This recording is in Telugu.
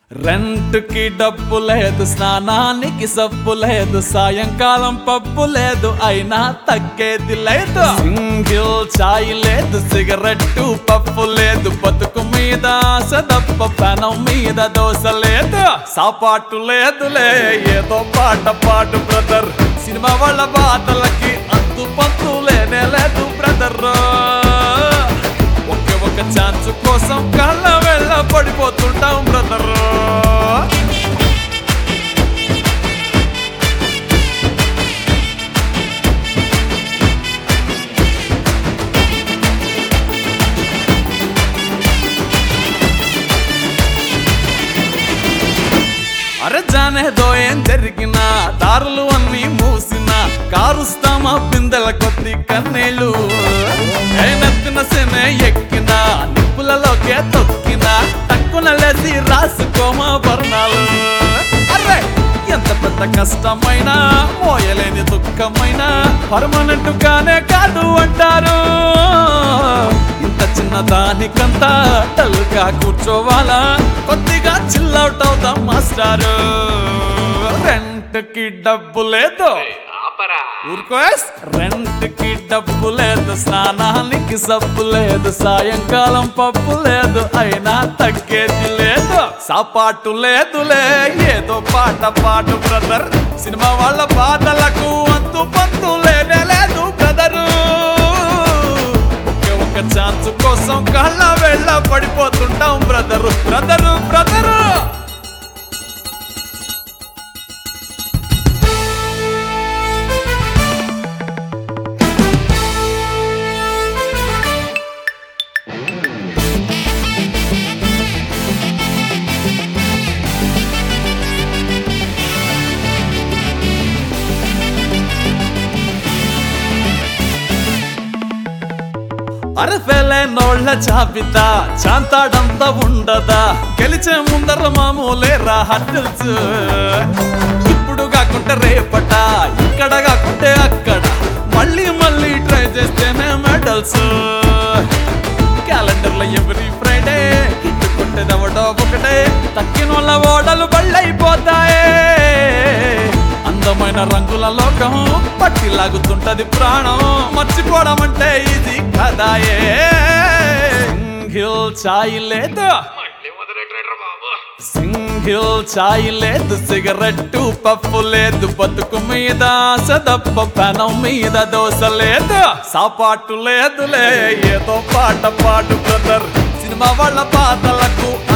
రెంట్ కి డబ్బు లేదు స్నానానికి సబ్బు లేదు సాయంకాలం పప్పు లేదు అయినా తగ్గేది లేదు సింగిల్ చాయ్ లేదు సిగరెట్టు పప్పు లేదు బతుకు మీద ఆశ తప్ప పెనం మీద దోశ లేదు సాపాటు లేదులే ఏదో పాట పాటు బ్రదర్ సినిమా వాళ్ళ బాధలకి అంతు పంతు లేనే లేదు బ్రదర్ ఒకే ఒక ఛాన్స్ కోసం కళ్ళ వెళ్ళ పడిపోతుంటాం బ్రదర్ అరే జానేదో ఏం జరిగినా దారులు అన్ని మూసినా కారుస్తామా బిందెల కొద్ది కన్నీళ్ళు నెత్తిన సెనే ఎక్కినా నిప్పులలోకే తొక్కినా తక్కున లేసి రాసుకోమా వర్ణాలు అరే ఎంత పెద్ద కష్టమైనా మోయలేని దుఃఖమైనా పర్మనెంట్ గానే కాదు అంటారు ఇంత చిన్న దానికంతా టల్గా కూర్చోవాలా కొద్దిగా చిల్అవుట్ అవుతాం మాస్టారు రెంట్ కి డబ్బు లేదు ఆపరా ఊరుకో రెంట్ కి డబ్బు లేదు స్నానానికి సబ్బు లేదు సాయంకాలం పప్పు లేదు అయినా తగ్గేది లేదు సాపాటు లేదులే ఏదో పాట పాటు బ్రదర్ సినిమా వాళ్ళ బాధలకు అంతు పంతు లేనే లేదు బ్రదరు ఒకే ఒక ఛాన్స్ కోసం కళ్ళ వెళ్ళ పడిపోతుంటాం బ్రదరు బ్రదరు బ్రదరు అరఫెలే నోళ్ళ జాబితా చాంతాడంతా ఉండదా గెలిచే ముందర మామూలే రా హట్టల్స్ ఇప్పుడు కాకుంటే రేపట ఇక్కడ కాకుంటే అక్కడ మళ్ళీ మళ్ళీ ట్రై చేస్తేనే మెడల్స్ క్యాలెండర్ లో ఎవ్రీ ఫ్రైడే కొట్టేదవడో ఒకటే తక్కిన వాళ్ళ ఓడలు బళ్ళైపోతాయే అందమైన రంగుల లోకం పట్టి లాగుతుంటది ప్రాణం మర్చిపోవడం అంటే ఇది కదాయే సింగిల్ చాయ్ లేదు మళ్ళీ మొదలెట్టాడు బాబు సింగిల్ చాయ్ లేదు సిగరెట్టు పప్పు లేదు బతుకు మీద ఆశ తప్ప పెనం మీద దోశ లేదు సాపాటు లేదులే ఏదో పాట పాటు బ్రదర్ సినిమా వాళ్ళ పాటలకు